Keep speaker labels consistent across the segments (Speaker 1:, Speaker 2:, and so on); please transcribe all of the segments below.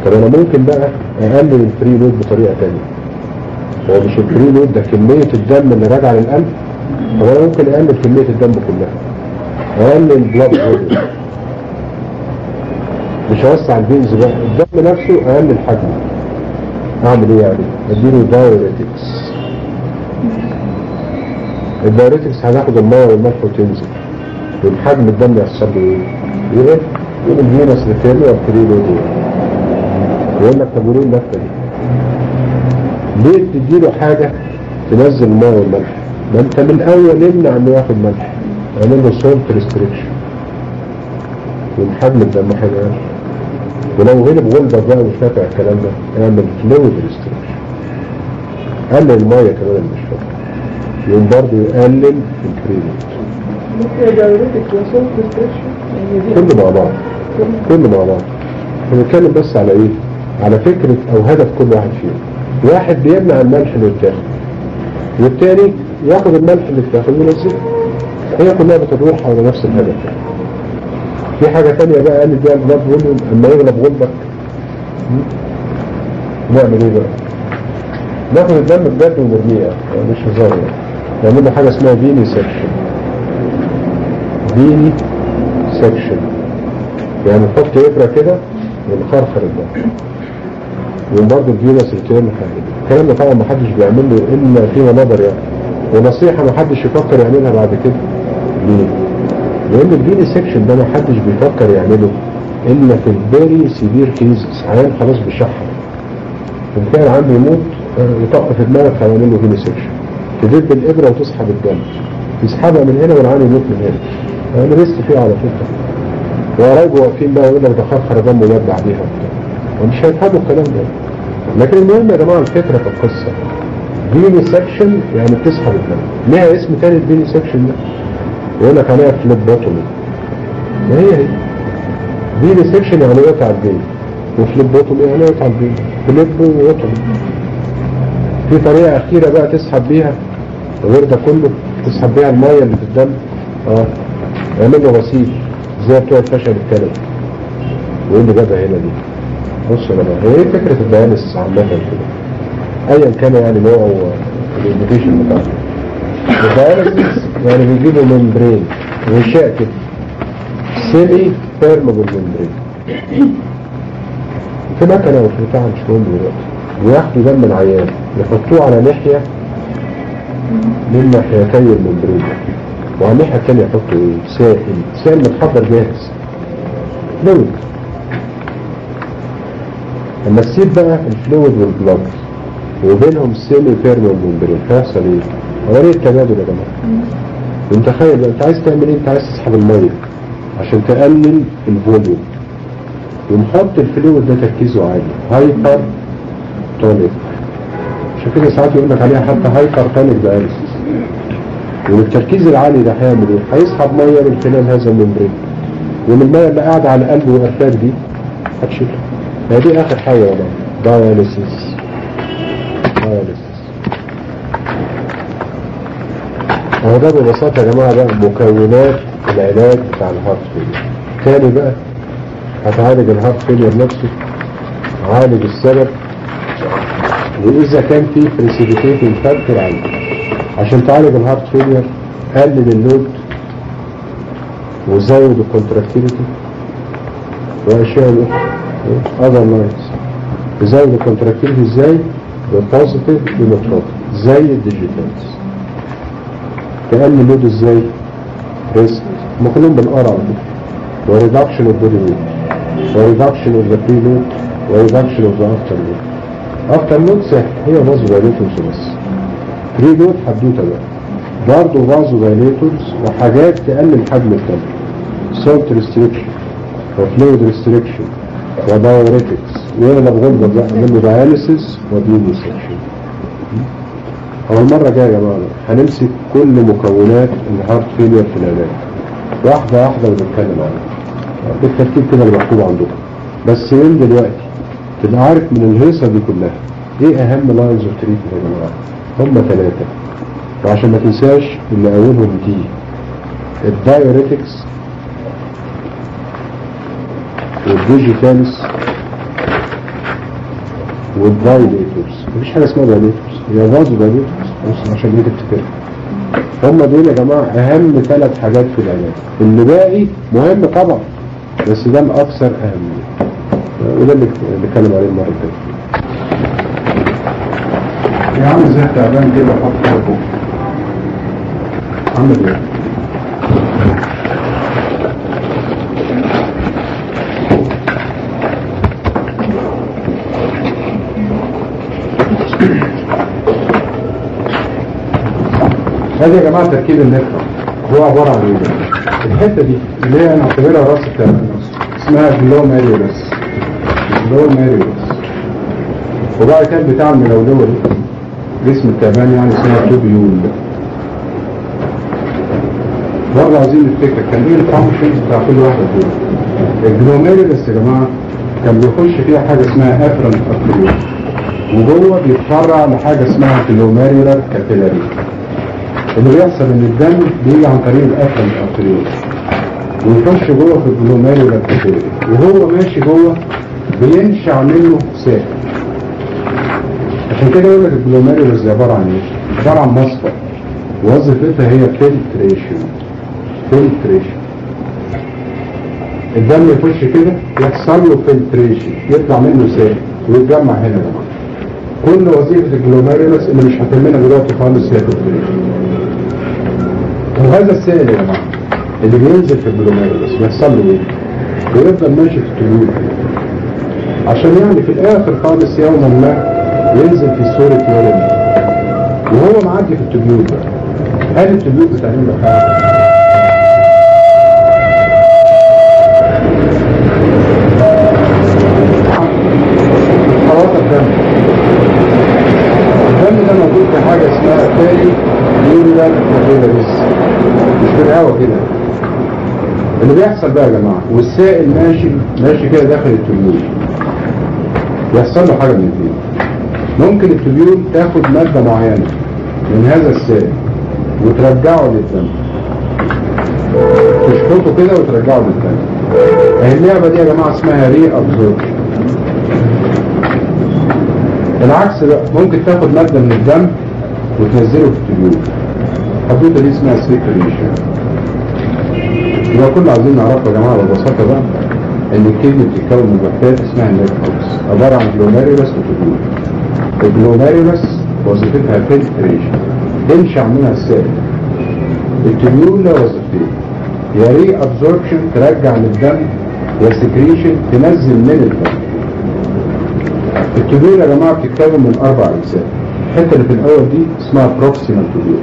Speaker 1: طب انا ممكن بقى اقلل الفري لود بطريقة تانية هو مش الفري لود ده كمية الدم اللي راجعة للقلب طب انا ممكن اقلل كمية الدم كلها اقلل البلاد فوليوم مش اوسع الفينز بقى الدم نفسه اقلل حجمه اعمل ايه يعني اديله دايوريتكس الدايوريتكس هناخد الميه والملح وتنزل والحجم الدم يحصل له ايه؟ ايه؟ يقول الفينس ريتيرن وابتدي له يقول لك طب وليه اللفه دي؟ ليه تديله حاجه تنزل الميه والملح؟ ما انت من الاول يمنع انه ياخد ملح اعمل له سولت ريستريكشن والحجم الدم هيبقى ولو غلب غلبة بقى مش نافع الكلام ده اعمل فلويد ريستريكشن قلل المية كمان اللي مش فاكر يقوم برضه يقلل الكريمات
Speaker 2: ممكن دايوريتك وصوت ريستريكشن يعني دي
Speaker 1: كله مع بعض كله مع بعض بنتكلم بس على ايه على فكرة او هدف كل واحد فيهم واحد بيمنع الملح اللي يتاخد والتاني ياخد الملح اللي اتاخد وينزله هي كلها بتدور حول نفس الهدف في حاجة تانية بقى قال بيها البلاد فوليوم اما يغلب غلبك نعمل ايه بقى ناخد الدم بجد ونرميه يعني مش هزار يعني نعمل له حاجة اسمها فيني سكشن فيني سكشن يعني نحط ابرة كده ونخرخر الدم وبرضه الفيروس ريتيرن حاجة الكلام ده طبعا ما حدش بيعمل له الا فيما نظر يعني ونصيحة ما حدش يفكر يعملها بعد كده ليه؟ لان الفيني سكشن ده ما حدش بيفكر يعمله الا في الفيري سيفير كيزز عيان خلاص بيشحر ان كان عنده يموت آه، يطق في دماغك هيعمل له فيني سكشن تدب الابره وتسحب الدم تسحبها من هنا والعيان يموت من هنا انا لسه فيه على فكره وقرايبه واقفين بقى يقول لك ده خرخر دم ومات بعديها ومش هيفهموا الكلام ده لكن المهم يا جماعه الفكره في القصه فيني سكشن يعني بتسحب الدم ليها اسم تاني الفيني سكشن ده يقول لك عليها فليب بوتومي ما هي هي فيني سكشن يعني يقطع البين وفليب بوتومي يعني يقطع البين فليب وبوتومي في طريقة أخيرة بقى تسحب بيها غير ده كله تسحب بيها المية اللي في الدم اه اعمل له غسيل زي بتوع الفشل الكلوي وايه اللي جابها هنا دي بص يا جماعه هي ايه فكرة الدياليسيس عامة كده ايا كان يعني نوعه الانفيتيشن بتاعته الدياليسيس يعني بيجيبوا ممبرين غشاء كده سيمي بيرمبل ممبرين في مكنة وفي بتاع مش مهم دلوقتي وياخدوا دم العيان يحطوه على ناحية من ناحيتي الممبرين وعلى الناحية التانية يحطوا ايه؟ سائل سائل متحضر جاهز فلويد اما تسيب بقى الفلويد والبلاد وبينهم سيمي بيرمبل ممبرين هيحصل ايه؟ عملية تبادل يا جماعة انت تخيل بقى، انت عايز تعمل ايه؟ انت عايز تسحب المية عشان تقلل الفوليوم ونحط الفلويد ده تركيزه عالي هايبر تونيك عشان كده ساعات يقول لك عليها حتى هايبر تونيك دايلسيس والتركيز العالي ده هيعمل ايه؟ هيسحب ميه من خلال هذا الممبرين ومن الميه اللي قاعده على القلب والافلاك دي هتشيلها هي دي اخر حاجه يا جماعه دايلسيس دايلسيس هو ده ببساطه يا جماعه بقى مكونات العلاج بتاع الهارت فيلير تاني بقى هتعالج الهارت فيلير نفسه عالج السبب وإذا كان في بريسيبيتيتنج فاكتور عالي عشان تعالج الهارت فيلير قلل اللود وزود الكونتراكتيليتي وأشياء أخرى أذر لاينز تزود الكونتراكتيليتي ازاي؟ ببوزيتيف بنوتروب زي الديجيتالز تقلل اللود ازاي؟ ريسك هم كلهم بالقرع على فكرة وريدكشن اوف بودي ويت وريدكشن اوف ذا بري لود وريدكشن اوف ذا افتر لود افتر لود سهل هي فازو دايليتورز بس بري لود حدوته بقى برضه فازو دايليتورز وحاجات تقلل حجم الدم سولت ريستريكشن وفلويد ريستريكشن ودايوريتكس ويغلب غلبة بقى منه داياليسيس وديوني سكشن هو المرة الجاية يا جماعة هنمسك كل مكونات الهارت فيلير في العلاج واحدة واحدة ونتكلم عنها بالترتيب كده اللي مكتوب عندكم بس من دلوقتي تبقى عارف من الهيصة دي كلها ايه اهم لاينز اوف تريتمنت يا جماعة هم ثلاثة وعشان ما تنساش اللي اولهم دي الدايوريتكس والديجيتالس والدايليتورز مفيش حاجه اسمها دايليتورز هي فازو دايليتورز بص عشان دي تفتكرها هم دول يا جماعه اهم ثلاث حاجات في العلاج اللي باقي مهم طبعا بس ده الاكثر اهميه وده اللي نتكلم عليه المره الجايه يا عم ازاي تعبان كده حط كده فوق عامل ايه هذه يا جماعه تركيب النفرة هو عباره عن ايه الحته دي اللي هي نعتبرها راس التعبان اسمها جلو ماريوس جلو ماريوس وبعد كده بتاع الملولوه دي جسم التعبان يعني اسمها توبيول برضه عايزين نفتكر كان ايه الفانكشنز بتاع كل واحده دول الجلوميرولس يا جماعه كان بيخش فيها حاجه اسمها افرنت ارتريول وجوه بيتفرع لحاجه اسمها جلوميرولار كابيلاري اللي بيحصل ان الدم بيجي عن طريق الافرنت ارتريول ويخش جوه في الجلوميرولار كابيلاري وهو ماشي جوه بينشع منه سائل عشان كده يقول لك الجلوميرولس دي عباره عن ايه؟ عباره عن مصفى وظيفتها هي فلتريشن فلتريشن الدم يخش كده يحصل له فلتريشن يطلع منه سائل ويتجمع هنا يا جماعه كل وظيفه الجلوميرولس اللي مش هتهمنا دلوقتي خالص هي فلتريشن وهذا السائل يا جماعه اللي بينزل في الجلوميرولس بيحصل له ايه؟ بيفضل ماشي في التيوب عشان يعني في الاخر خالص يوما ما ينزل في صورة يورين وهو معدي في التبيوت ده هل التبيوت بتعمل له حاجة؟ خلاص الدم الدم ده موجود في حاجة اسمها تالي يورينال كابيلاريز مش في الهوا كده اللي بيحصل بقى يا جماعة والسائل ماشي ماشي كده داخل التبيوت يحصل له حاجة من الاثنين ممكن التبيول تاخد مادة معينة من هذا السائل وترجعه للدم تشفطه كده وترجعه للدم اهي اللعبة دي يا جماعة اسمها ري ابزوربشن العكس بقى ممكن تاخد مادة من الدم وتنزله في التبيول الحدوتة دي اسمها سيكريشن يبقى كل عايزين نعرفه يا جماعة ببساطة بقى ان الكدني بتتكون من وحدات اسمها نيرفوكس عبارة عن جلوميرولس وتبيول الجلوميرولس وظيفتها فلتريشن تنشع منها السائل التبيول له وظيفتين يا ري ابزوربشن ترجع للدم يا سكريشن تنزل من الدم التبيول يا جماعه بتتكون من اربع اجزاء الحته اللي في الاول دي اسمها بروكسيمال تبيول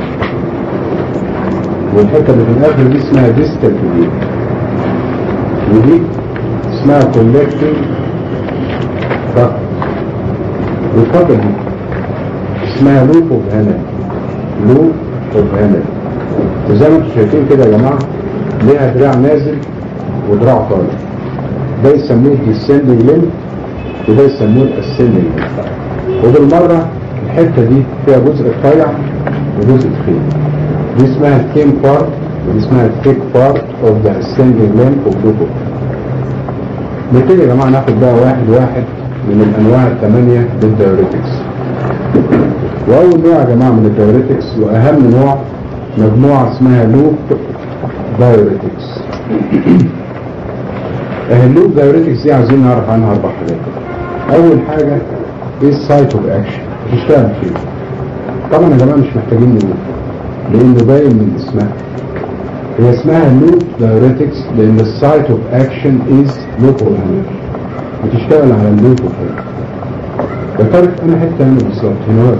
Speaker 1: والحته اللي في الاخر دي اسمها ديستال تبيول ودي اسمها كولكتنج ضغط والفضل دي اسمها لوب اوف هانل لوب اوف هانل وزي ما انتم شايفين كده يا جماعه ليها دراع نازل ودراع طالع ده يسموه الديسندنج ليمب وده يسموه الاسندنج وبالمره الحته دي فيها جزء رفيع وجزء تخين دي اسمها الكيم بارت ودي اسمها الثيك بارت اوف ذا اسندنج ليمب اوف لوب نبتدي يا جماعه ناخد بقى واحد واحد من الانواع الثمانية للدايوريتكس واول نوع يا جماعة من الدايوريتكس واهم نوع مجموعة اسمها لوب دايوريتكس اه اللوب دايوريتكس دي عايزين نعرف عنها اربع حاجات اول حاجة ايه السايت اوف اكشن بتشتغل فيه طبعا يا جماعة مش محتاجين نقول لانه باين من اسمها هي اسمها لوب دايوريتكس لان السايت اوف اكشن از لوب بتشتغل على اللوب وكده يا ترى انا حته هنا بالظبط هنا هو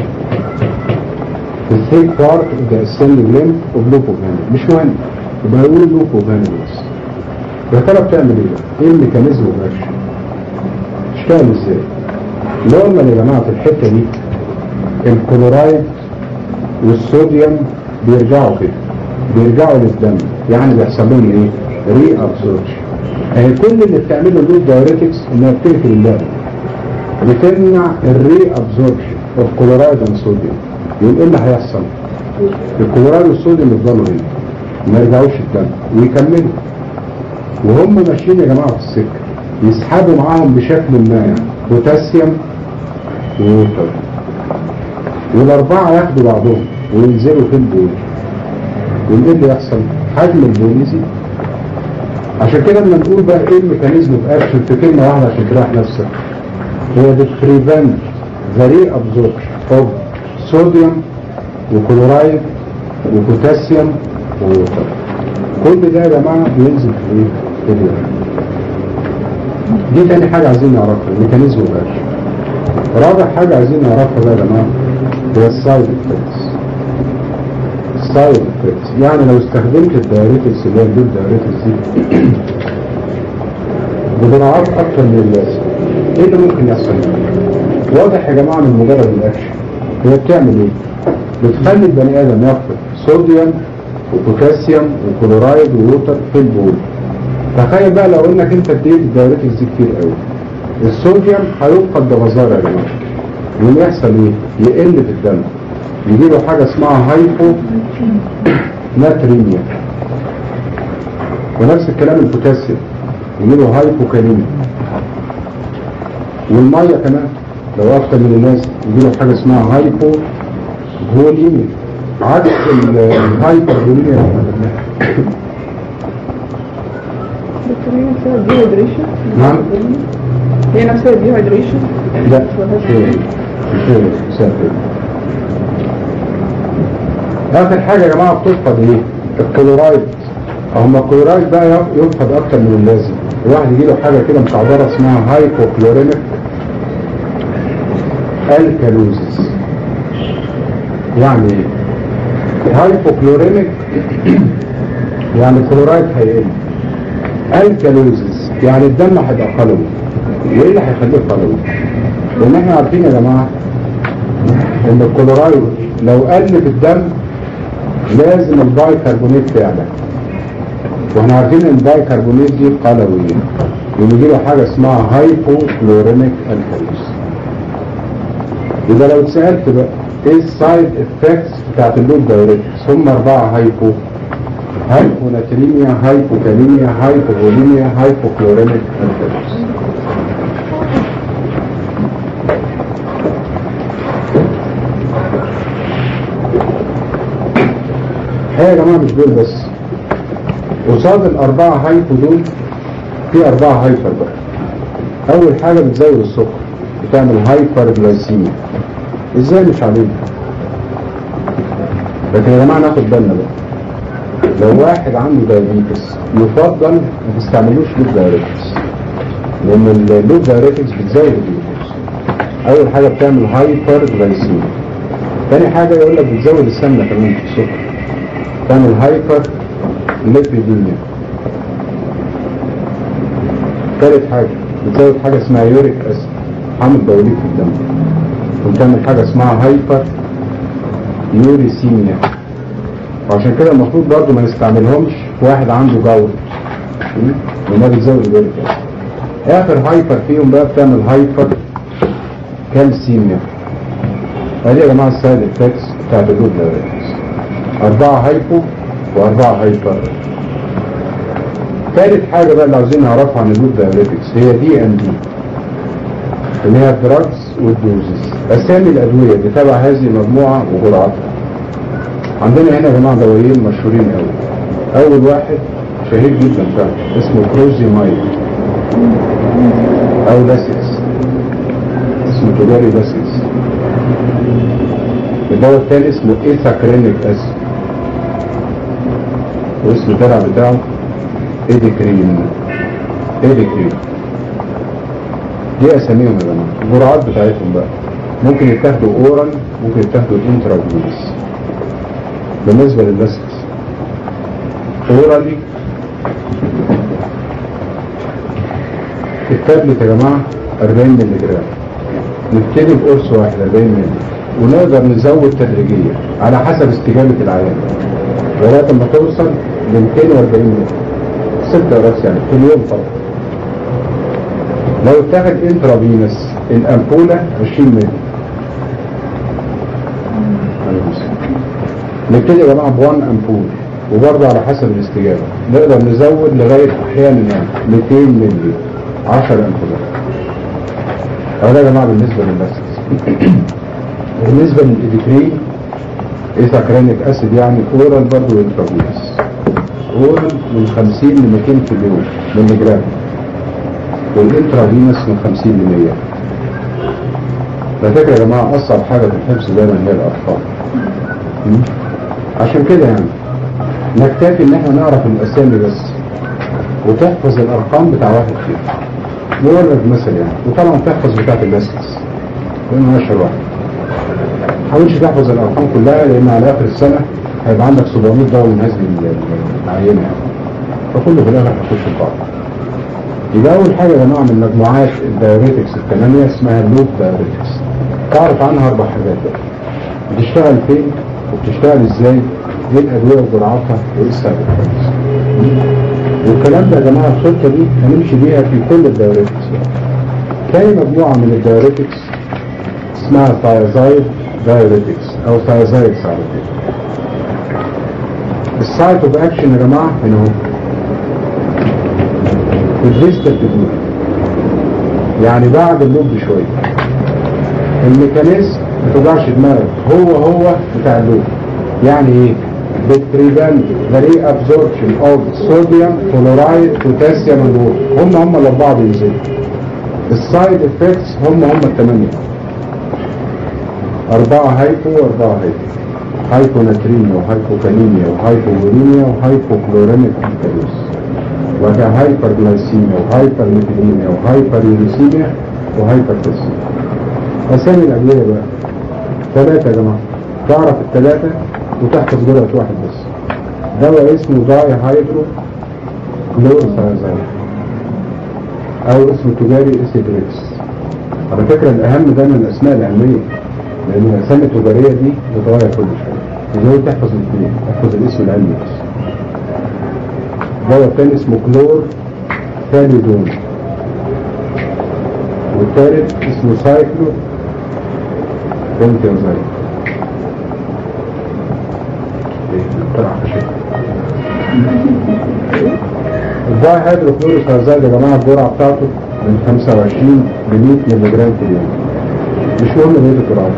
Speaker 1: the thick part of the ascending limb of loop of Henry مش مهم يبقى يقول loop of Henry بس يا ترى بتعمل ايه بقى؟ ايه الميكانيزم اوف اكشن؟ تشتغل ازاي؟ نورمال يا جماعه في الحته دي الكلورايد والصوديوم بيرجعوا كده بيرجعوا للدم يعني بيحصل لهم ايه؟ ري ابسوربشن يعني كل اللي بتعمله اللود دايوريتكس انها بتقفل اللعبه بتمنع الري ابزوربشن اوف كلورايد اند صوديوم يقول ايه اللي هيحصل؟ الكلورايد والصوديوم يفضلوا هنا ما يرجعوش الدم ويكملوا وهم ماشيين يا جماعه في السكه يسحبوا معاهم بشكل ما يعني
Speaker 3: بوتاسيوم ووتر والأربعة ياخدوا بعضهم وينزلوا في البول وايه اللي يحصل؟ حجم البول يزيد عشان كده لما نقول بقى ايه الميكانيزم في اكشن في كلمة واحدة عشان تريح نفسك هي بتريفنت ذا ري ابزوربشن اوف صوديوم وكلورايد وبوتاسيوم ووتر كل ده يا جماعة بينزل في ايه؟ في اليورين دي تاني حاجة عايزين نعرفها الميكانيزم في اكشن رابع حاجة عايزين نعرفها بقى يا جماعة هي السايد افكتس السايد افكتس يعني لو استخدمت الدايريتكس اللي هي الجود دايريتكس دي بجرعات اكتر من اللازم ايه اللي ممكن يحصل واضح يا جماعة من مجرد الاكشن هي بتعمل ايه بتخلي البني ادم ياخد صوديوم وبوتاسيوم وكلورايد ووتر في البول تخيل بقى لو انك انت اديت الدايريتكس دي كتير قوي الصوديوم هيفقد بغزارة يا جماعة يقوم يحصل ايه يقل في الدم يجي له حاجة اسمها هايبو ناتريميا ونفس الكلام البوتاسيوم يجي له هايبوكاليميا والمية كمان لو اكتر من الناس يجي له حاجة اسمها هايبو فوليميا عكس الهايبر فوليميا
Speaker 2: دكتور هي نفسها ديهايدريشن
Speaker 3: نعم.
Speaker 2: هي نفسها ديهايدريشن
Speaker 3: لا مش هي مش هي مسافر اخر حاجة يا جماعة بتفقد ايه الكلورايد هم الكلورايد بقى يفقد اكتر من اللازم الواحد يجي له حاجة كده مستعبرة اسمها هايبوكلورينيك الكالوزيس يعني ايه هايبوكلورينيك يعني الكلورايد هيقل الكالوزيس يعني الدم هيبقى قلوي وايه اللي هيخليه قلوي لان احنا عارفين يا جماعة ان الكلورايد لو قل في الدم لازم البايكربونات تعلى واحنا عارفين ان البايكربونات دي قلوية يجي له حاجة اسمها هايبوكلورينيك الكالوز يبقى لو اتسألت بقى ايه السايد افكتس بتاعت اللوب دايركتس هم اربعة هايبو هايبوناتريميا هايبوكاليميا هايبوفوليميا هايبوكلورينيك الكالوز الحقيقة يا جماعة مش دول بس قصاد الأربعة هايبو دول في أربعة هايبر بقى أول حاجة بتزود السكر بتعمل هايبر جلايسيميا إزاي مش علينا لكن يا جماعة ناخد بالنا بقى لو واحد عنده دايابيتس يفضل ما تستعملوش لوب دايريتكس لأن اللوب دايريتكس بتزود الجلوكوز أول حاجة بتعمل هايبر جلايسيميا تاني حاجة يقول لك بتزود السمنة كمان في السكر تعمل هايبر ليبيديميا ثالث حاجة بتزود حاجة اسمها يوريك اسيد حمض بوليك في الدم وبتعمل حاجة اسمها هايبر يوريسيميا وعشان كده المفروض برضه ما نستعملهمش في واحد عنده جلط لانها بتزود اليوريك اسيد اخر هايبر فيهم بقى بتعمل هايبر كالسيميا ادي يا جماعه السايد افكتس بتاعت اللوب دايركتس أربعة هايبو وأربعة هايبر ثالث حاجة بقى اللي عاوزين نعرفها عن اللوب دايريتكس هي دي ام دي اللي هي الدراجز والدوزز أسامي الأدوية اللي تبع هذه المجموعة وجرعاتها عندنا هنا يا جماعة دوايين مشهورين قوي أول واحد شهير جدا فعلا اسمه كروزيمايد أو لاسكس اسمه تجاري لاسكس الدواء الثاني اسمه ايثاكرينيك اسيد واسم الدرع بتاعه ايديكرين ايديكرين دي اساميهم يا جماعه الجرعات بتاعتهم بقى ممكن يتاخدوا اورال ممكن يتاخدوا انترافينوس بالنسبه لللاسكس اورالي التابلت يا جماعه 40 مللي جرام نبتدي بقرص واحد 40 مللي ونقدر نزود تدريجيا على حسب استجابة العيان لغاية ما توصل ل 240 مللي ست قراص يعني في اليوم فقط لو اتاخد انترافينس الامبولة 20 مللي نبتدي يا جماعة بوان امبول وبرضه على حسب الاستجابة نقدر نزود لغاية احيانا يعني 200 مللي 10 امبولات أو ده يا جماعة بالنسبة للباسكس بالنسبة للإديكرين إيثاكرينيك أسيد يعني أورال برضه انترافيوس أورال من 50 ل 200 في اليوم ملي جرام والانترافينوس من 50 ل 100 على فكرة يا جماعة أصعب حاجة في الحفظ دايما هي الأرقام م? عشان كده يعني نكتفي إن احنا نعرف الأسامي بس وتحفظ الأرقام بتاع واحد فيهم مورد مثلا يعني وطبعا تحفظ بتاعت الباسكس لأنه أشهر واحد حاولش تحفظ الأرقام كلها لأن على آخر السنة هيبقى عندك 700 دواء من هذه العينة يعني فكله في الآخر هيخش في بعض يبقى أول حاجة يا جماعة من مجموعات الدايوريتكس الثمانية اسمها اللوب دايوريتكس تعرف عنها أربع حاجات بقى بتشتغل فين وبتشتغل ازاي ايه الأدوية وجرعاتها وايه السبب والكلام ده يا جماعة الخطة دي هنمشي بيها في كل الدايوريتكس تاني مجموعة من الدايوريتكس اسمها ثايزايد دايوريتكس او ثايزايدز على كده السايت اوف اكشن يا جماعة هنا اهو الريستر تدور يعني بعد اللوب بشوية الميكانيزم ما توجعش دماغك هو هو بتاع اللوب يعني ايه بتريفنت ذا ري ابزوربشن اوف صوديوم كلورايد بوتاسيوم اند هم هم الاربعه بينزلوا السايد افكتس هم هم الثمانيه أربعة هايبو وأربعة هايبو هايبوناتريميا وهايبوكانيميا وهايبووريميا وهايبوكلورينيك كالوس وده هايبر جلايسيميا وهايبر ليبيديميا وهايبر يوريسيميا وهايبر تسيميا أسامي الأدوية بقى ثلاثة يا جماعة تعرف الثلاثة وتحفظ جرعة واحد بس دواء اسمه داي هايدرو كلورثازايد أو اسمه تجاري اسيدريكس على فكرة الأهم دايما الأسماء العلمية لأن الأسامي التجارية دي بتتغير كل شوية إزاي تحفظ الاثنين تحفظ الاسم العلمي بس دواء تاني اسمه كلور ثاليدون والثالث اسمه سايكلو بنتيوزايد طلع خشب الداي هيدروكلوروثازايد يا جماعه الجرعه بتاعته من 25 ل 100 مللي جرام في اليوم مش مهم ايه الجرعات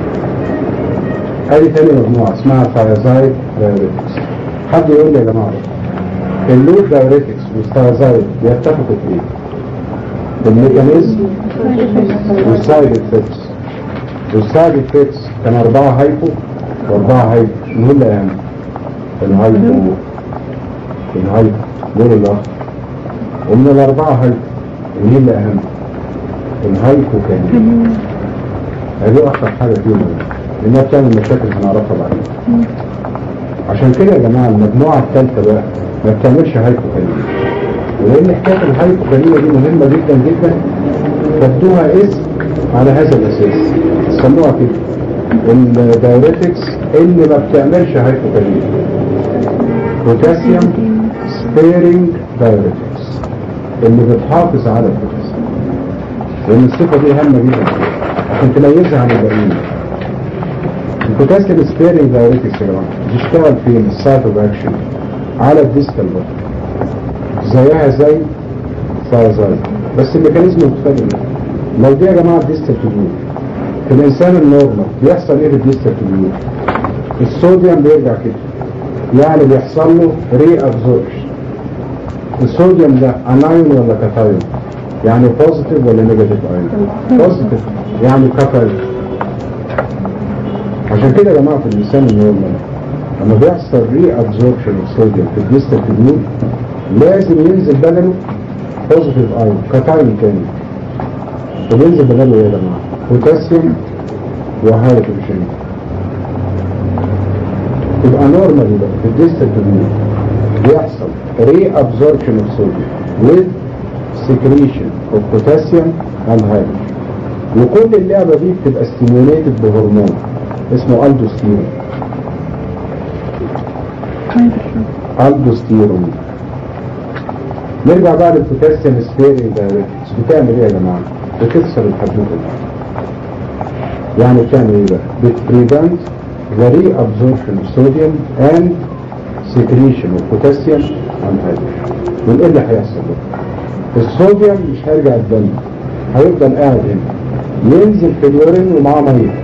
Speaker 3: ادي تاني مجموعه اسمها ثايازايد دايوريتكس حد يقول لي يا جماعه اللود دايوريتكس والثايازايد بيتفقوا في ايه؟ الميكانيزم والسايد افكتس والسايد افكتس كان أربعة هايبو وأربعة هايبو مين اللي أهم؟ الهايبو الهايبو دول الأخر ومن الأربعة هايبو مين اللي أهم؟ الهايبو كان هذه أكتر حاجة فيهم لأنها بتعمل مشاكل هنعرفها بعدين عشان كده يا جماعة المجموعة الثالثة بقى ما بتعملش هايبو كان ولأن حكاية الهايبوكاليميا دي مهمة جدا جدا خدوها اسم على هذا الأساس سموها كده الدايوريتكس اللي ما بتعملش هايبوكاليميا بوتاسيوم سبيرنج دايوريتكس اللي بتحافظ على البوتاسيوم لأن الصفة دي هامة جدا عشان تميزها عن الباقيين البوتاسيوم سبيرنج دايوريتكس يا جماعة بتشتغل فين السايت اوف اكشن على الديستال بطن زيها زي ثايزايد بس الميكانيزم مختلف لو دي يا جماعه ديستال تبيوت في الانسان النورمال بيحصل ايه في الديستال تبيوت الصوديوم بيرجع كده يعني بيحصل له ري ابزوربشن الصوديوم ده انايون ولا كاتايون يعني بوزيتيف ولا نيجاتيف ايون بوزيتيف يعني كاتايون عشان كده يا جماعه في الانسان النورمال لما بيحصل ري ابزوربشن الصوديوم في الديستال تبيوت لازم ينزل بدله بوزيتيف ايون كاتايون تاني وبينزل بدله ايه يا جماعه بوتاسيوم وهيدروجين يبقى نورمال بقى في الديستال تبيوت بيحصل ري ابزوربشن اوف صوديوم with secretion of potassium and hydrogen وكل اللعبة دي بتبقى ستيموليتد بهرمون اسمه الدوستيرون الدوستيرون نرجع بقى للبوتاسيوم سبيرنج دايركتس بتعمل ايه يا جماعه؟ بتكسر الحدوته دي يعني بتعمل ايه بقى؟ بتبريفنت the reabsorption of sodium and secretion of potassium and hydrogen من ايه اللي هيحصل بقى؟ الصوديوم مش هيرجع الدم هيفضل قاعد هنا ينزل في اليورين ومعاه ميه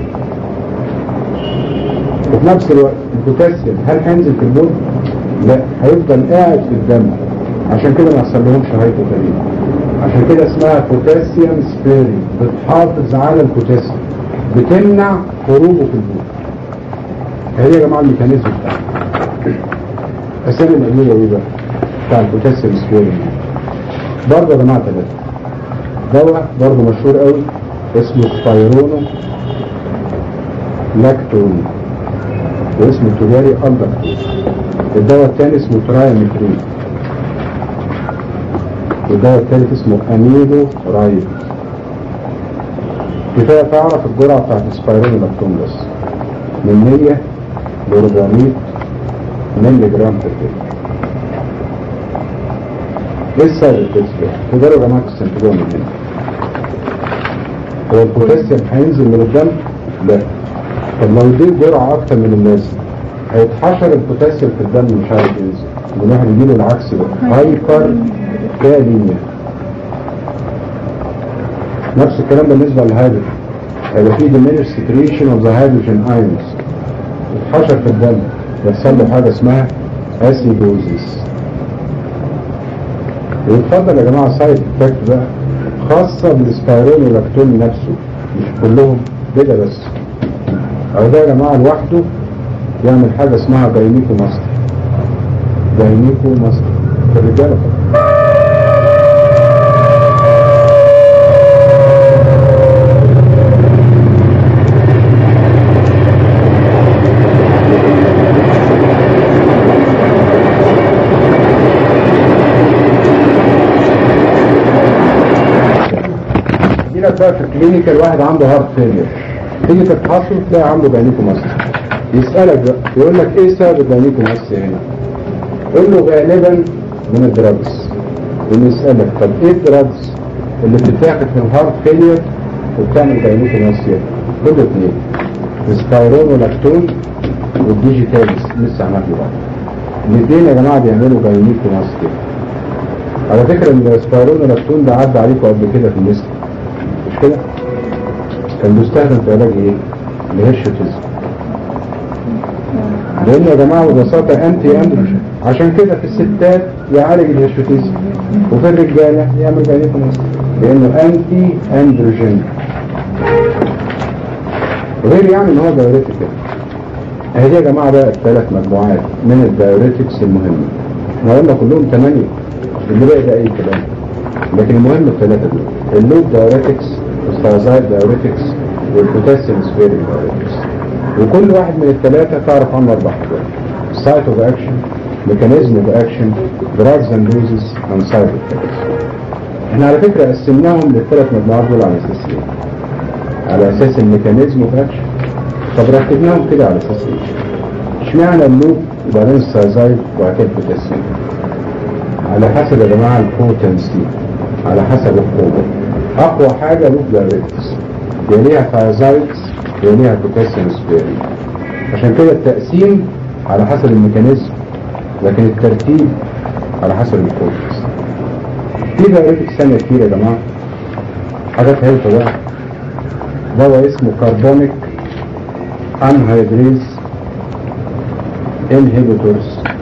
Speaker 3: وفي نفس الوقت البوتاسيوم هل هينزل في البول؟ لا هيفضل قاعد في الدم عشان كده ما يحصل لهمش هايبوكاليميا عشان كده اسمها بوتاسيوم سبيري بتحافظ على البوتاسيوم بتمنع خروجه في البول هي يا جماعه الميكانيزم بتاعها اسامي الادويه ايه بقى؟ بتاع البوتاسيوم سبيري برضه يا جماعه ثلاثه دواء برضه مشهور قوي اسمه سبايرونو لاكتون واسمه التجاري الدكتون الدواء الثاني اسمه ترايمترين والدواء الثالث اسمه اميلو رايد كفايه تعرف الجرعه بتاعت السبايرونو لاكتون بس من 100 ل 400 مللي جرام في الكيلو ايه السبب التسبيح؟ تقدروا يا جماعه تستنتجوها من هنا هو البوتاسيوم هينزل من الدم؟ لا طب لو اديت جرعه اكتر من اللازم هيتحشر البوتاسيوم في الدم مش عارف ينزل الواحد يجيله العكس بقى هايبر كاليميا نفس الكلام بالنسبه للهيدروجين هيبقى في diminished secretion of the hydrogen ions يتحشر في الدم يحصل له حاجه اسمها اسيدوزيس ويتفضل يا جماعه سايد افكت بقى خاصه بالسبايرون لاكتون نفسه مش كلهم كده بس او ده يا جماعه لوحده يعمل حاجه اسمها داينيكو ماستر داينيكو ماستر في الرجاله طبعا يجي لك بقى في الكلينيكال واحد عنده هارت فيلير تيجي تفحصه تلاقي عنده جاينيكو ماستر يسألك بقى يقول لك ايه سبب الجاينيكو ماستر هنا قول له غالبا من الدراجز ويسألك طب ايه الدراجز اللي بتتاخد في الهارت فيلير وبتعمل جاينيكو ماستر كل اثنين السبايرون ولاكتون والديجيتاليس لسه عملت بعض الاثنين يا جماعه بيعملوا جاينيكو ماستر على فكره ان السبايرون ولاكتون ده عدى عليكم قبل كده في الليست مش كده؟ كان بيستخدم في علاج ايه؟ الهيرشوتيزم لان يا جماعه ببساطه انتي اندروجين عشان كده في الستات يعالج الهيرشوتيزم وفي الرجاله يعمل جاينيكوماس لانه انتي اندروجين غير يعني ان هو دايوريتك اهي دي يا جماعه بقى الثلاث مجموعات من الدايوريتكس المهمه احنا قلنا كلهم ثمانيه اللي باقي ده اي كلام لكن المهم الثلاثه دول اللوب دايوريتكس الستازايد دايوريتكس والبوتاسيوم سبيري دايوريتكس وكل واحد من الثلاثه تعرف عنه اربع حاجات سايت اوف اكشن ميكانيزم اوف اكشن دراجز اند دوزز اند سايد افكتس احنا على فكره قسمناهم للثلاث مجموعات دول على اساس ايه؟ على اساس الميكانيزم اوف اكشن طب رتبناهم كده على اساس ايه؟ اشمعنى اللوب وبعدين الستازايد وبعد كده البوتاسيوم على حسب يا جماعه البوتنسي على حسب القوه اقوى حاجه لوب دايركتس يليها ثايزايدز يليها بوتاسيوم سبيري عشان كده التقسيم على حسب الميكانيزم لكن الترتيب على حسب البوتنسي في دايركتس ثانيه كتير يا جماعه حاجات هيلث بقى دواء اسمه كربونيك انهيدريز انهبيتورز